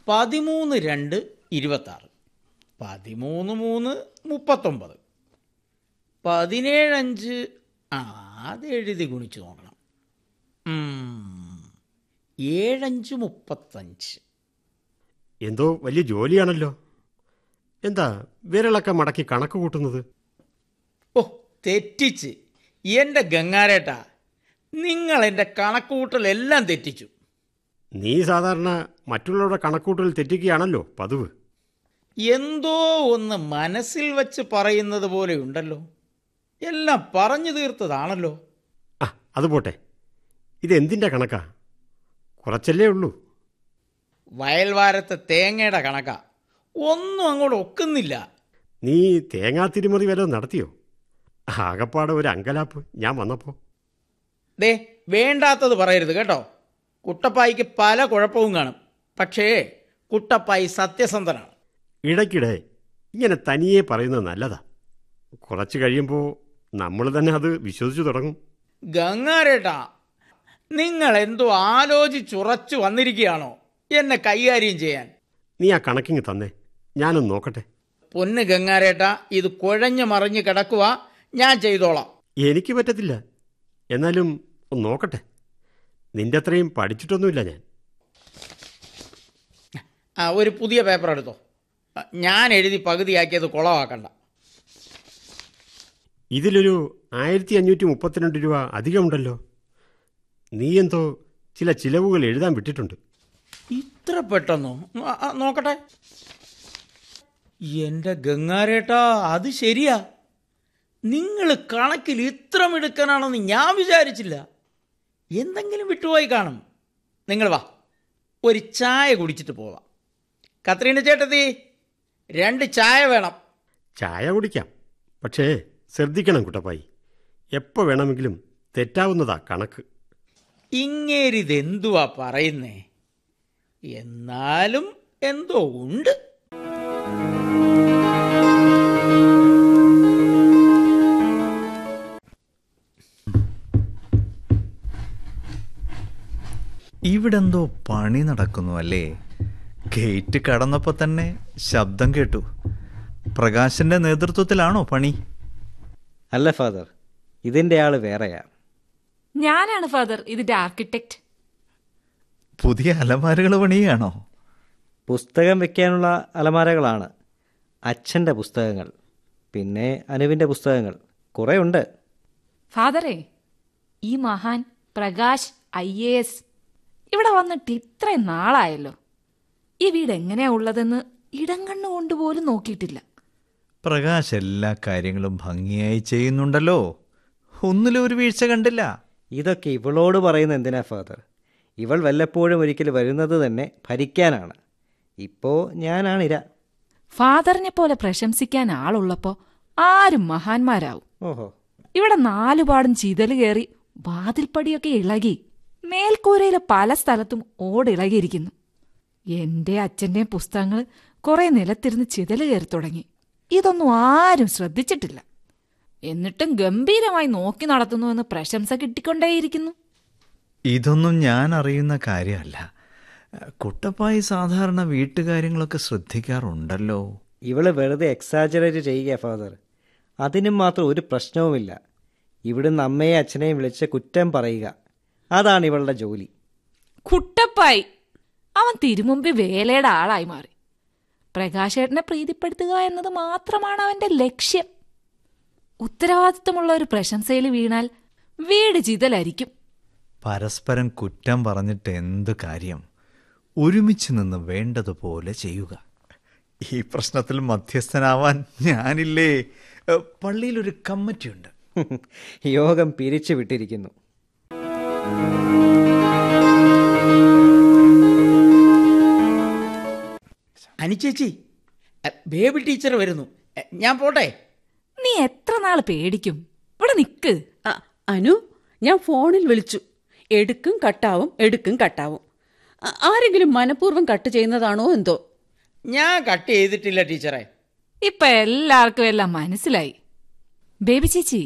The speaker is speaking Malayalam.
പതിമൂന്ന് രണ്ട് ഇരുപത്താറ് പതിമൂന്ന് മൂന്ന് മുപ്പത്തൊമ്പത് പതിനേഴഞ്ച് ആ അത് എഴുതി ഗുണിച്ച് നോക്കണം ഉം, ഏഴഞ്ച് മുപ്പത്തഞ്ച് എന്തോ വലിയ ജോലിയാണല്ലോ എന്താ വിരളൊക്കെ മടക്കി കണക്ക് കൂട്ടുന്നത് ഓ തെറ്റിച്ച് എൻ്റെ ഗംഗാരേട്ടാ നിങ്ങൾ എൻ്റെ കണക്കുകൂട്ടലെല്ലാം തെറ്റിച്ചു നീ സാധാരണ മറ്റുള്ളവരുടെ കണക്കൂട്ടൽ തെറ്റിക്കുകയാണല്ലോ പതിവ് എന്തോ ഒന്ന് മനസ്സിൽ വച്ച് പറയുന്നത് പോലെയുണ്ടല്ലോ എല്ലാം പറഞ്ഞു തീർത്തതാണല്ലോ ആ അത് പോട്ടെ ഇതെന്തിൻ്റെ കണക്കാ കുറച്ചല്ലേ ഉള്ളൂ വയൽവാരത്തെ തേങ്ങയുടെ കണക്കാ ഒന്നും അങ്ങോട്ട് ഒക്കുന്നില്ല നീ തേങ്ങാ തിരുമതി വല്ലതും നടത്തിയോ ആകപ്പാടെ ഒരു അങ്കലാപ്പ് ഞാൻ വന്നപ്പോൾ ദേ വേണ്ടാത്തത് പറയരുത് കേട്ടോ കുട്ടപ്പായിക്ക് പല കുഴപ്പവും കാണും പക്ഷേ കുട്ടപ്പായി സത്യസന്ധനാണ് ഇടയ്ക്കിടെ ഇങ്ങനെ തനിയെ പറയുന്നത് നല്ലതാ കുറച്ച് കഴിയുമ്പോൾ നമ്മൾ തന്നെ അത് വിശ്വസിച്ചു തുടങ്ങും ഗംഗാരേട്ടാ നിങ്ങൾ എന്തോ ആലോചിച്ചുറച്ചു വന്നിരിക്കുകയാണോ എന്നെ കൈകാര്യം ചെയ്യാൻ നീ ആ കണക്കിങ് തന്നെ ഞാനൊന്ന് നോക്കട്ടെ പൊന്ന് ഗംഗാരേട്ടാ ഇത് കുഴഞ്ഞു മറിഞ്ഞ് കിടക്കുക ഞാൻ ചെയ്തോളാം എനിക്ക് പറ്റത്തില്ല എന്നാലും ഒന്ന് നോക്കട്ടെ നിന്റെ അത്രയും പഠിച്ചിട്ടൊന്നുമില്ല ഞാൻ ആ ഒരു പുതിയ പേപ്പർ എടുത്തോ ആ, ഞാൻ എഴുതി പകുതിയാക്കിയത് കുളമാക്കണ്ട ഇതിലൊരു ആയിരത്തി അഞ്ഞൂറ്റി മുപ്പത്തിരണ്ട് രൂപ അധികമുണ്ടല്ലോ നീ എന്തോ ചില ചിലവുകൾ എഴുതാൻ വിട്ടിട്ടുണ്ട് ഇത്ര പെട്ടെന്നോ ആ, ആ, നോക്കട്ടെ എൻ്റെ ഗംഗാരേട്ടാ അത് ശരിയാ നിങ്ങൾ കണക്കിൽ ഇത്ര മിടുക്കനാണെന്ന് ഞാൻ വിചാരിച്ചില്ല എന്തെങ്കിലും വിട്ടുപോയി കാണും നിങ്ങൾ വാ ഒരു ചായ കുടിച്ചിട്ട് പോവാം കത്രീന ചേട്ടത്തി രണ്ട് ചായ വേണം ചായ കുടിക്കാം പക്ഷേ ശ്രദ്ധിക്കണം കുട്ടപ്പായി എപ്പോൾ വേണമെങ്കിലും തെറ്റാവുന്നതാ കണക്ക് ഇങ്ങേരിതെന്തുവാ പറയുന്നേ എന്നാലും എന്തോ ഉണ്ട് ഇവിടെന്തോ പണി നടക്കുന്നു അല്ലേ ഗേറ്റ് കടന്നപ്പോൾ തന്നെ ശബ്ദം കേട്ടു പ്രകാശന്റെ നേതൃത്വത്തിലാണോ പണി അല്ല ഫാദർ ഇതിൻ്റെ ആള് വേറെയാ ഞാനാണ് ഫാദർ ഇതിന്റെ ആർക്കിടെക്ട് പുതിയ അലമാരകൾ പണിയാണോ പുസ്തകം വെക്കാനുള്ള അലമാരകളാണ് അച്ഛൻ്റെ പുസ്തകങ്ങൾ പിന്നെ അനുവിൻ്റെ പുസ്തകങ്ങൾ കുറേ ഉണ്ട് ഫാദറേ ഈ മഹാൻ പ്രകാശ് ഐ എ എസ് ഇവിടെ വന്നിട്ട് ഇത്രയും നാളായല്ലോ ഈ വീട് എങ്ങനെയാ ഉള്ളതെന്ന് ഇടം കണ്ണുകൊണ്ട് പോലും നോക്കിയിട്ടില്ല പ്രകാശ് എല്ലാ കാര്യങ്ങളും ഭംഗിയായി ചെയ്യുന്നുണ്ടല്ലോ ഒന്നിലും ഒരു വീഴ്ച കണ്ടില്ല ഇതൊക്കെ ഇവളോട് പറയുന്ന എന്തിനാ ഫാദർ ഇവൾ വല്ലപ്പോഴും ഒരിക്കൽ വരുന്നത് തന്നെ ഭരിക്കാനാണ് ഇപ്പോൾ ഞാനാണ് ഇര ഫാദറിനെ പോലെ പ്രശംസിക്കാൻ ആളുള്ളപ്പോ ആരും മഹാന്മാരാവും ഓഹോ ഇവിടെ നാലുപാടും ചിതല് കയറി വാതിൽപ്പടിയൊക്കെ ഇളകി മേൽക്കൂരയിലെ പല സ്ഥലത്തും ഓടിളകിയിരിക്കുന്നു എന്റെ അച്ഛന്റെയും പുസ്തകങ്ങൾ കുറെ നിലത്തിരുന്ന് ചിതല് കയറി തുടങ്ങി ഇതൊന്നും ആരും ശ്രദ്ധിച്ചിട്ടില്ല എന്നിട്ടും ഗംഭീരമായി നോക്കി നടത്തുന്നുവെന്ന് പ്രശംസ കിട്ടിക്കൊണ്ടേയിരിക്കുന്നു ഇതൊന്നും ഞാൻ അറിയുന്ന കാര്യമല്ല കുട്ടപ്പായി സാധാരണ വീട്ടുകാര്യങ്ങളൊക്കെ ശ്രദ്ധിക്കാറുണ്ടല്ലോ ഇവള് വെറുതെ എക്സാജറേറ്റ് ചെയ്യുക ഫാദർ അതിനും മാത്രം ഒരു പ്രശ്നവുമില്ല ഇവിടുന്ന് അമ്മയെ അച്ഛനെയും വിളിച്ച് കുറ്റം പറയുക അതാണ് ഇവളുടെ ജോലി കുട്ടപ്പായി അവൻ തിരുമുമ്പി വേലയുടെ ആളായി മാറി പ്രകാശേട്ടനെ പ്രീതിപ്പെടുത്തുക എന്നത് മാത്രമാണ് അവന്റെ ലക്ഷ്യം ഉത്തരവാദിത്തമുള്ള ഒരു പ്രശംസയിൽ വീണാൽ വീട് ചിതലായിരിക്കും പരസ്പരം കുറ്റം പറഞ്ഞിട്ട് എന്ത് കാര്യം ഒരുമിച്ച് നിന്ന് വേണ്ടതുപോലെ ചെയ്യുക ഈ പ്രശ്നത്തിൽ മധ്യസ്ഥനാവാൻ ഞാനില്ലേ ഏ, പള്ളിയിലൊരു കമ്മിറ്റിയുണ്ട് യോഗം പിരിച്ചു വിട്ടിരിക്കുന്നു അനുചേച്ചി അ, ബേബി ടീച്ചർ വരുന്നു എ, ഞാൻ പോട്ടെ നീ എത്ര നാൾ പേടിക്കും ഇവിടെ നിക്ക് ആ, അനു ഞാൻ ഫോണിൽ വിളിച്ചു എടുക്കും കട്ടാവും എടുക്കും കട്ടാവും ആ- ആരെങ്കിലും മനഃപൂർവ്വം കട്ട് ചെയ്യുന്നതാണോ എന്തോ ഞാൻ കട്ട് ചെയ്തിട്ടില്ല ടീച്ചറെ ഇപ്പൊ എല്ലാവർക്കും എല്ലാം മനസ്സിലായി ബേബി ചേച്ചി